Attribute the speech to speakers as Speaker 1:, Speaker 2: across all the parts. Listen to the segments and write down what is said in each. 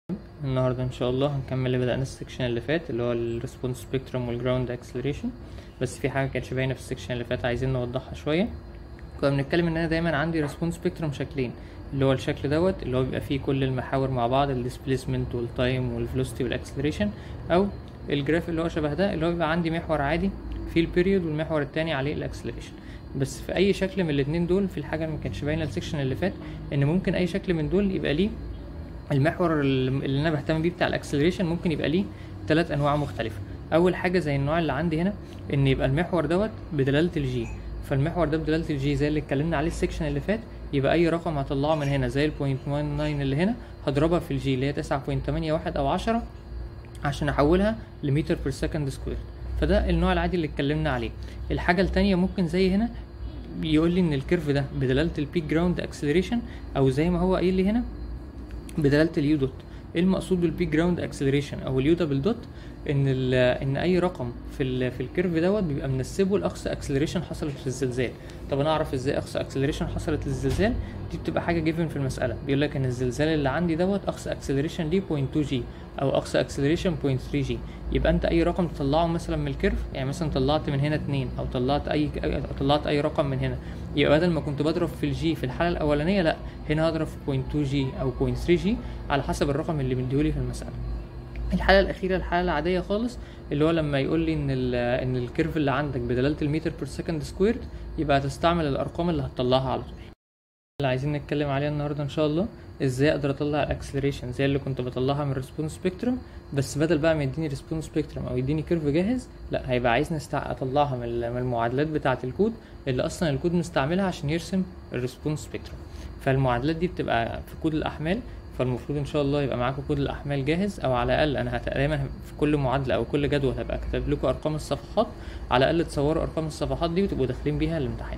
Speaker 1: النهاردة إن شاء الله هنكمل اللي بدأنا السكشن اللي فات اللي هو الريسبونس سبيكترم والجراوند اكسلريشن بس في حاجة كانتش باينة في السكشن اللي فات عايزين نوضحها شوية كنا بنتكلم إن أنا دايما عندي ريسبونس سبيكترم شكلين اللي هو الشكل دوت اللي هو بيبقى فيه كل المحاور مع بعض الديسبيسمنت والتايم والفلوسيتي والاكسلريشن أو الجراف اللي هو شبه ده اللي هو بيبقى عندي محور عادي فيه البيريود والمحور التاني عليه الاكسلريشن بس في اي شكل من الاتنين دول في الحاجه اللي ما كانتش باينه السكشن اللي فات ان ممكن اي شكل من دول يبقى ليه المحور اللي انا بهتم بيه بتاع الاكسلريشن ممكن يبقى ليه ثلاث انواع مختلفه اول حاجه زي النوع اللي عندي هنا ان يبقى المحور دوت بدلاله الجي فالمحور ده بدلاله الجي زي اللي اتكلمنا عليه السكشن اللي فات يبقى اي رقم هطلعه من هنا زي ال 0.19 اللي هنا هضربها في الجي اللي هي 9.81 او 10 عشان احولها لمتر بير سكند سكوير فده النوع العادي اللي اتكلمنا عليه الحاجه التانية ممكن زي هنا بيقول لي ان الكيرف ده بدلاله البيك جراوند اكسلريشن او زي ما هو قايل لي هنا بدلاله اليو دوت ايه المقصود بالبيك جراوند اكسلريشن او اليو دبل دوت ان ان اي رقم في ال في الكيرف دوت بيبقى منسبه لاقصى اكسلريشن حصلت في الزلزال طب انا اعرف ازاي اقصى اكسلريشن حصلت للزلزال دي بتبقى حاجه جيفن في المساله بيقول لك ان الزلزال اللي عندي دوت اقصى اكسلريشن ليه 0.2 جي او اقصى اكسلريشن 0.3 جي يبقى انت اي رقم تطلعه مثلا من الكيرف يعني مثلا طلعت من هنا 2 او طلعت اي طلعت اي رقم من هنا يبقى بدل ما كنت بضرب في الجي في الحاله الاولانيه لا هنا هضرب في 0.2 جي او 0.3 جي على حسب الرقم اللي مديهولي في المساله الحاله الاخيره الحاله العاديه خالص اللي هو لما يقول لي ان ال ان الكيرف اللي عندك بدلاله المتر بير سكند سكويرد يبقى هتستعمل الارقام اللي هتطلعها على طول اللي عايزين نتكلم عليها النهارده ان شاء الله ازاي اقدر اطلع الاكسلريشن زي اللي كنت بطلعها من الريسبونس سبيكترم بس بدل بقى ما يديني ريسبونس سبيكترم او يديني كيرف جاهز لا هيبقى عايزني استع... اطلعها من المعادلات بتاعه الكود اللي اصلا الكود مستعملها عشان يرسم الريسبونس سبيكترم فالمعادلات دي بتبقى في كود الاحمال فالمفروض ان شاء الله يبقى معاكم كود الاحمال جاهز او على الاقل انا دايما في كل معادله او كل جدول هبقى كاتب لكم ارقام الصفحات على الاقل تصوروا ارقام الصفحات دي وتبقوا داخلين بيها الامتحان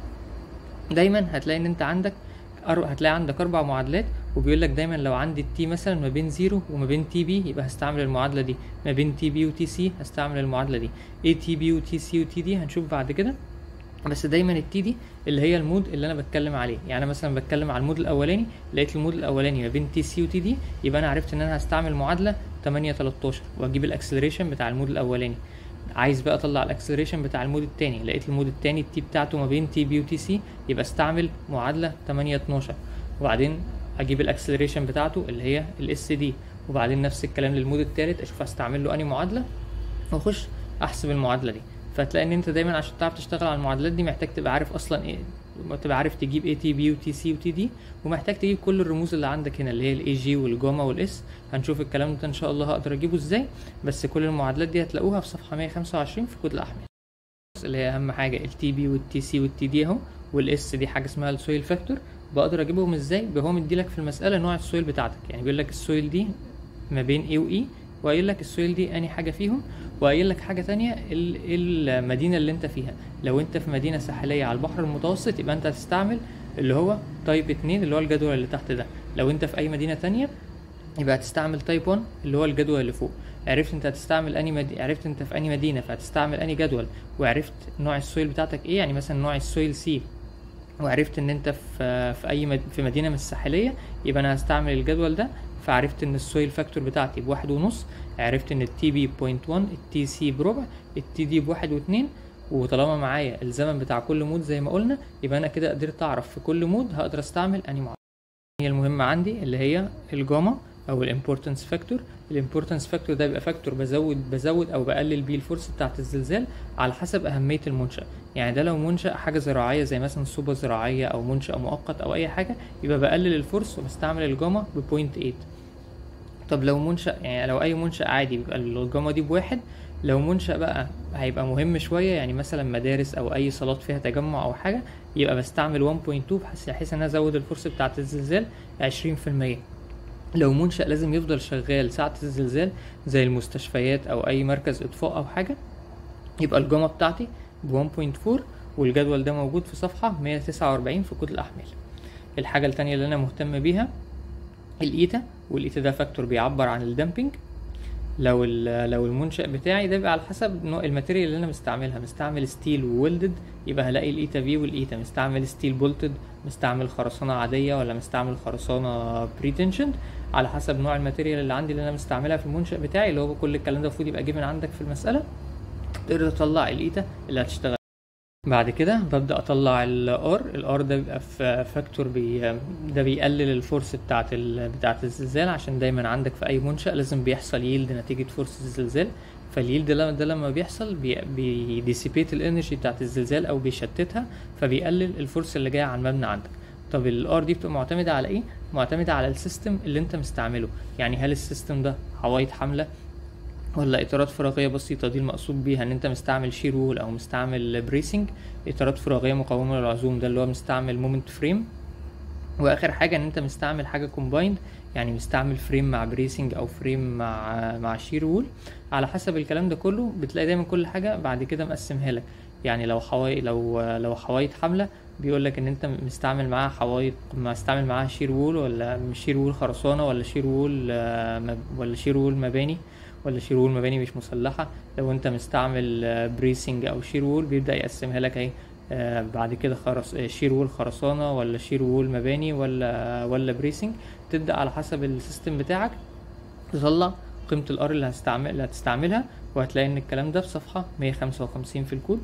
Speaker 1: دايما هتلاقي ان انت عندك هتلاقي عندك اربع معادلات وبيقول لك دايما لو عندي التي مثلا ما بين زيرو وما بين تي بي يبقى هستعمل المعادله دي ما بين تي بي وتي سي هستعمل المعادله دي اي تي بي وتي سي وتي دي هنشوف بعد كده بس دايما التي دي اللي هي المود اللي انا بتكلم عليه يعني انا مثلا بتكلم على المود الاولاني لقيت المود الاولاني ما بين تي سي وتي دي يبقى انا عرفت ان انا هستعمل معادله 8 13 واجيب الاكسلريشن بتاع المود الاولاني عايز بقى اطلع الاكسلريشن بتاع المود التاني لقيت المود التاني التي بتاعته ما بين تي بي وتي سي يبقى استعمل معادله 8 12 وبعدين اجيب الاكسلريشن بتاعته اللي هي الاس دي وبعدين نفس الكلام للمود التالت اشوف هستعمل له انهي معادله واخش احسب المعادله دي فتلاقي ان انت دايما عشان تعرف تشتغل على المعادلات دي محتاج تبقى عارف اصلا ايه تبقى عارف تجيب اي تي بي وتي سي وتي دي ومحتاج تجيب كل الرموز اللي عندك هنا اللي هي الاي جي والجاما والاس هنشوف الكلام ده ان شاء الله هقدر اجيبه ازاي بس كل المعادلات دي هتلاقوها في صفحه 125 في كود الاحمال اللي هي اهم حاجه التي بي والتي سي والتي دي اهو والاس دي حاجه اسمها السويل فاكتور بقدر اجيبهم ازاي هو مديلك في المساله نوع السويل بتاعتك يعني بيقول لك السويل دي ما بين اي واي وقايل لك السويل دي انهي حاجه فيهم وقايل لك حاجه تانية المدينه اللي انت فيها لو انت في مدينه ساحليه على البحر المتوسط يبقى انت هتستعمل اللي هو تايب 2 اللي هو الجدول اللي تحت ده لو انت في اي مدينه تانية يبقى هتستعمل تايب 1 اللي هو الجدول اللي فوق عرفت انت هتستعمل اني مد... عرفت انت في اني مدينه فهتستعمل اني جدول وعرفت نوع السويل بتاعتك ايه يعني مثلا نوع السويل سي وعرفت ان انت في في اي مد... في مدينه مش ساحليه يبقى انا هستعمل الجدول ده فعرفت ان السويل فاكتور بتاعتي بواحد ونص عرفت ان التي بي بوينت 1 التي سي بربع التي دي بواحد واتنين وطالما معايا الزمن بتاع كل مود زي ما قلنا يبقى انا كده قدرت اعرف في كل مود هقدر استعمل اني معادله هي المهمه عندي اللي هي الجاما او الامبورتنس فاكتور الامبورتنس فاكتور ده بيبقى فاكتور بزود بزود او بقلل بيه الفرصه بتاعه الزلزال على حسب اهميه المنشا يعني ده لو منشا حاجه زراعيه زي مثلا صوبه زراعيه او منشا مؤقت او اي حاجه يبقى بقلل الفرص وبستعمل الجاما ب 0.8 طب لو منشا يعني لو اي منشا عادي بيبقى الجاما دي بواحد لو منشا بقى هيبقى مهم شويه يعني مثلا مدارس او اي صالات فيها تجمع او حاجه يبقى بستعمل 1.2 بحيث ان انا ازود الفرصه بتاعه الزلزال 20% لو منشأ لازم يفضل شغال ساعة الزلزال زي المستشفيات أو أي مركز إطفاء أو حاجة يبقى الجاما بتاعتي ب 1.4 والجدول ده موجود في صفحة 149 في كود الأحمال الحاجة التانية اللي أنا مهتم بيها الإيتا والإيتا ده فاكتور بيعبر عن الدامبنج لو لو المنشأ بتاعي ده بيبقى على حسب نوع الماتيريال اللي انا مستعملها مستعمل ستيل وولدد يبقى هلاقي الايتا في والايتا مستعمل ستيل بولتد مستعمل خرسانة عادية ولا مستعمل خرسانة بريتنشن على حسب نوع الماتيريال اللي عندي اللي انا مستعملها في المنشأ بتاعي اللي هو كل الكلام ده المفروض يبقى جيفن عندك في المسألة تقدر تطلع الايتا اللي هتشتغل بعد كده ببدأ أطلع الار الار ده بيبقى في فاكتور بي ده بيقلل الفورس بتاعت ال... بتاعت الزلزال عشان دايما عندك في أي منشأ لازم بيحصل ييلد نتيجة فورس الزلزال فالييلد ده ده لما بيحصل بي... بيديسيبيت الانرجي بتاعت الزلزال أو بيشتتها فبيقلل الفورس اللي جاية على المبنى عندك طب الار دي بتبقى معتمدة على ايه؟ معتمدة على السيستم اللي انت مستعمله يعني هل السيستم ده حوايط حاملة ولا اطارات فراغيه بسيطه دي المقصود بيها ان انت مستعمل شير وول او مستعمل بريسنج اطارات فراغيه مقاومه للعزوم ده اللي هو مستعمل مومنت فريم واخر حاجه ان انت مستعمل حاجه كومبايند يعني مستعمل فريم مع بريسنج او فريم مع مع شير وول على حسب الكلام ده كله بتلاقي دايما كل حاجه بعد كده مقسمها لك يعني لو حواي لو لو حوايط حامله بيقول لك ان انت مستعمل معاها حوايط مستعمل معاها شير وول ولا شير وول خرسانه ولا شير وول ولا شير وول مباني ولا شير وول مباني مش مسلحه لو انت مستعمل بريسنج او شير وول بيبدا يقسمها لك اهي آه بعد كده خرس شير وول خرسانه ولا شير وول مباني ولا ولا بريسنج تبدا على حسب السيستم بتاعك تطلع قيمه الار اللي هتستعمل اللي هتستعملها وهتلاقي ان الكلام ده في صفحه 155 في الكود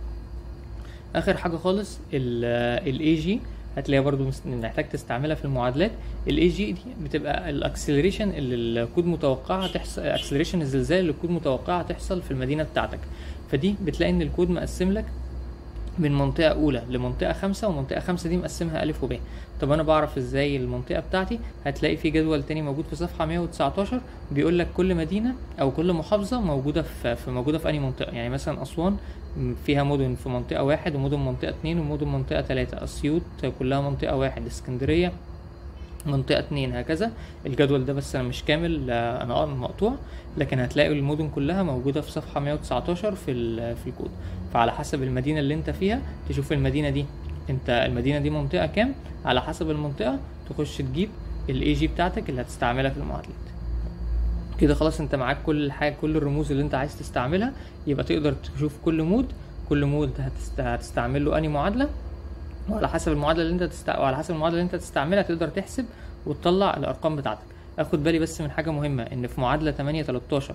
Speaker 1: اخر حاجه خالص الاي جي هتلاقيها برضو محتاج تستعملها في المعادلات الاي جي دي بتبقى الاكسلريشن اللي الكود متوقعها تحصل اكسلريشن الزلزال اللي الكود متوقعها تحصل في المدينه بتاعتك فدي بتلاقي ان الكود مقسم لك من منطقة أولى لمنطقة خمسة ومنطقة خمسة دي مقسمها ألف وب طب أنا بعرف إزاي المنطقة بتاعتي هتلاقي في جدول تاني موجود في صفحة 119 بيقول لك كل مدينة أو كل محافظة موجودة في, في موجودة في أي منطقة يعني مثلا أسوان فيها مدن في منطقة واحد ومدن منطقة اتنين ومدن منطقة تلاتة أسيوط كلها منطقة واحد اسكندرية منطقة اتنين هكذا الجدول ده بس أنا مش كامل أنا مقطوع لكن هتلاقي المدن كلها موجودة في صفحة 119 في في الكود فعلى حسب المدينة اللي انت فيها تشوف المدينة دي انت المدينة دي منطقة كام على حسب المنطقة تخش تجيب الاي جي بتاعتك اللي هتستعملها في المعادلات كده خلاص انت معاك كل الحاجة كل الرموز اللي انت عايز تستعملها يبقى تقدر تشوف كل مود كل مود هتست... هتستعمل له اني معادلة وعلى حسب المعادلة اللي انت تستع... وعلى حسب المعادلة اللي انت تستعملها تقدر تحسب وتطلع الارقام بتاعتك اخد بالي بس من حاجة مهمة ان في معادلة 8 13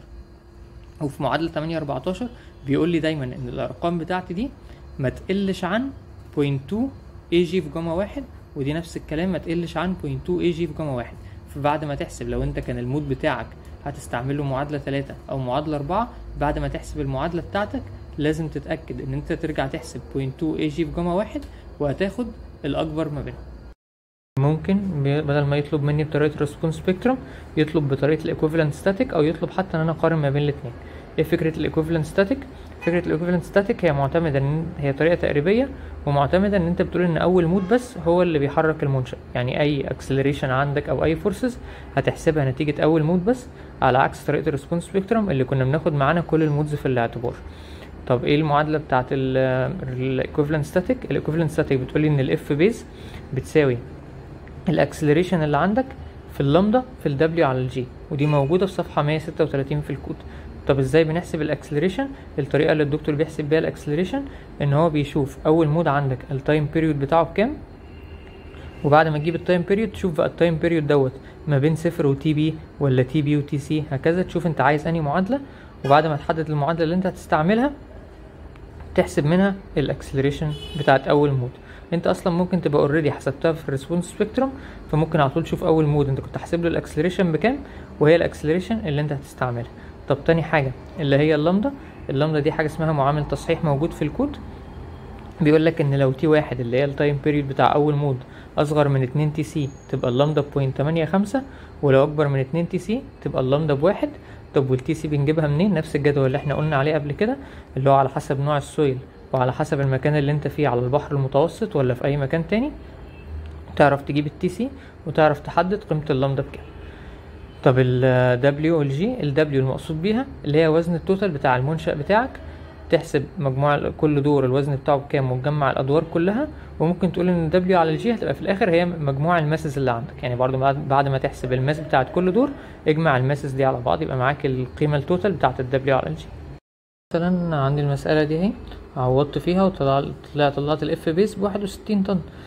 Speaker 1: وفي معادلة 8 14 بيقول لي دايما ان الارقام بتاعتي دي ما تقلش عن 0.2 اي جي في جاما واحد ودي نفس الكلام ما تقلش عن 0.2 اي جي في جاما واحد فبعد ما تحسب لو انت كان المود بتاعك هتستعمل له معادلة 3 او معادلة 4 بعد ما تحسب المعادلة بتاعتك لازم تتأكد ان انت ترجع تحسب 0.2 اي جي في جاما واحد وهتاخد الاكبر ما بينهم ممكن بدل ما يطلب مني بطريقه ريسبونس سبيكترم يطلب بطريقه الايكوفالنت ستاتيك او يطلب حتى ان انا اقارن ما بين الاثنين ايه فكره الايكوفالنت ستاتيك فكره الايكوفالنت ستاتيك هي معتمده ان هي طريقه تقريبيه ومعتمده ان انت بتقول ان اول مود بس هو اللي بيحرك المنشا يعني اي اكسلريشن عندك او اي فورسز هتحسبها نتيجه اول مود بس على عكس طريقه الريسبونس سبيكترم اللي كنا بناخد معانا كل المودز في الاعتبار طب ايه المعادله بتاعه الايكوفالنت ستاتيك الايكوفالنت ستاتيك بتقولي ان الاف بيز بتساوي الاكسلريشن اللي عندك في اللامدا في الدبليو على الجي ودي موجوده في صفحه 136 في الكود طب ازاي بنحسب الاكسلريشن الطريقه اللي الدكتور بيحسب بيها الاكسلريشن ان هو بيشوف اول مود عندك التايم بيريود بتاعه بكام وبعد ما تجيب التايم بيريود تشوف بقى التايم بيريود دوت ما بين صفر وتي بي ولا تي بي وتي سي هكذا تشوف انت عايز انهي معادله وبعد ما تحدد المعادله اللي انت هتستعملها تحسب منها الاكسلريشن بتاعت اول مود انت اصلا ممكن تبقى اوريدي حسبتها في الريسبونس سبيكترم فممكن على طول تشوف اول مود انت كنت حاسب له الاكسلريشن بكام وهي الاكسلريشن اللي انت هتستعملها طب تاني حاجه اللي هي اللامدا اللامدا دي حاجه اسمها معامل تصحيح موجود في الكود بيقول لك ان لو تي واحد اللي هي التايم بيريود بتاع اول مود اصغر من 2 تي سي تبقى اللامدا بوينت تمانية خمسة ولو اكبر من 2 تي سي تبقى اللامدا بواحد طب والتي سي بنجيبها منين نفس الجدول اللي احنا قلنا عليه قبل كده اللي هو على حسب نوع السويل وعلى حسب المكان اللي انت فيه على البحر المتوسط ولا في اي مكان تاني تعرف تجيب التي سي وتعرف تحدد قيمة اللامدا بكام طب ال W وال G ال W المقصود بيها اللي هي وزن التوتال بتاع المنشأ بتاعك تحسب مجموع كل دور الوزن بتاعه بكام وتجمع الادوار كلها وممكن تقول ان W على الجي هتبقى في الاخر هي مجموع الماسز اللي عندك يعني برضو بعد ما تحسب الماس بتاعت كل دور اجمع الماسز دي على بعض يبقى معاك القيمة التوتال بتاعت ال W على الجي مثلا عندي المسألة دي اهي عوضت فيها وطلع طلع طلعت الاف بيس بواحد وستين طن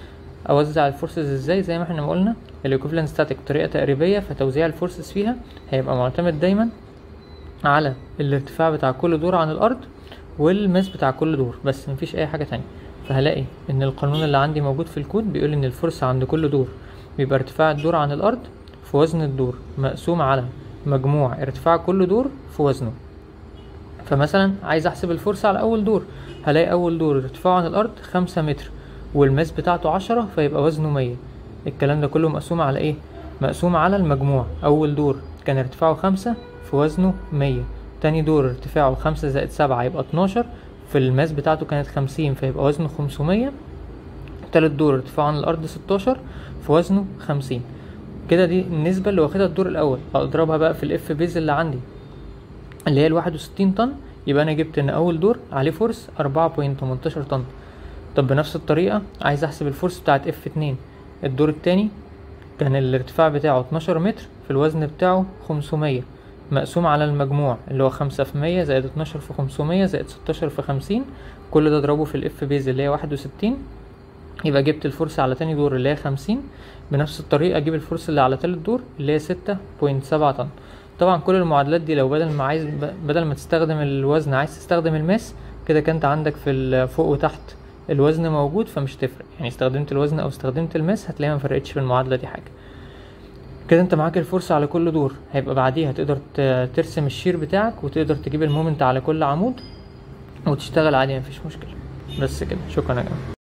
Speaker 1: اوزع الفورسز ازاي زي ما احنا ما قلنا الايكوفالنت ستاتيك طريقه تقريبيه فتوزيع الفورسز فيها هيبقى معتمد دايما على الارتفاع بتاع كل دور عن الارض والماس بتاع كل دور بس مفيش اي حاجه تانية فهلاقي ان القانون اللي عندي موجود في الكود بيقول ان الفرص عند كل دور بيبقى ارتفاع الدور عن الارض في وزن الدور مقسوم على مجموع ارتفاع كل دور في وزنه فمثلا عايز احسب الفرصة على اول دور هلاقي اول دور ارتفاعه عن الارض خمسة متر والماس بتاعته عشرة فيبقى وزنه مية الكلام ده كله مقسوم على ايه مقسوم على المجموع اول دور كان ارتفاعه خمسة في وزنه مية تاني دور ارتفاعه خمسة زائد سبعة يبقى اتناشر في الماس بتاعته كانت خمسين فيبقى وزنه خمسمية تالت دور ارتفاعه عن الارض ستاشر في وزنه خمسين كده دي النسبة اللي واخدها الدور الأول أضربها بقى في الإف بيز اللي عندي اللي هي الواحد وستين طن يبقى أنا جبت إن أول دور عليه فورس أربعة بوينت تمنتاشر طن طب بنفس الطريقة عايز أحسب الفورس بتاعت إف اتنين الدور التاني كان الارتفاع بتاعه اتناشر متر في الوزن بتاعه خمسمية مقسوم على المجموع اللي هو خمسة في مية زائد اتناشر في خمسمية زائد ستاشر في خمسين كل ده اضربه في الإف بيز اللي هي واحد وستين يبقى جبت الفرصة على تاني دور اللي هي خمسين بنفس الطريقة أجيب الفرصة اللي على تالت دور اللي هي ستة بوينت سبعة طن طبعا كل المعادلات دي لو بدل ما عايز بدل ما تستخدم الوزن عايز تستخدم الماس كده كانت عندك في فوق وتحت الوزن موجود فمش تفرق يعني استخدمت الوزن او استخدمت الماس هتلاقيها مفرقتش في المعادلة دي حاجة كده انت معاك الفرصة على كل دور هيبقى بعديها تقدر ترسم الشير بتاعك وتقدر تجيب المومنت على كل عمود وتشتغل عادي مفيش مشكلة بس كده شكرا يا جماعة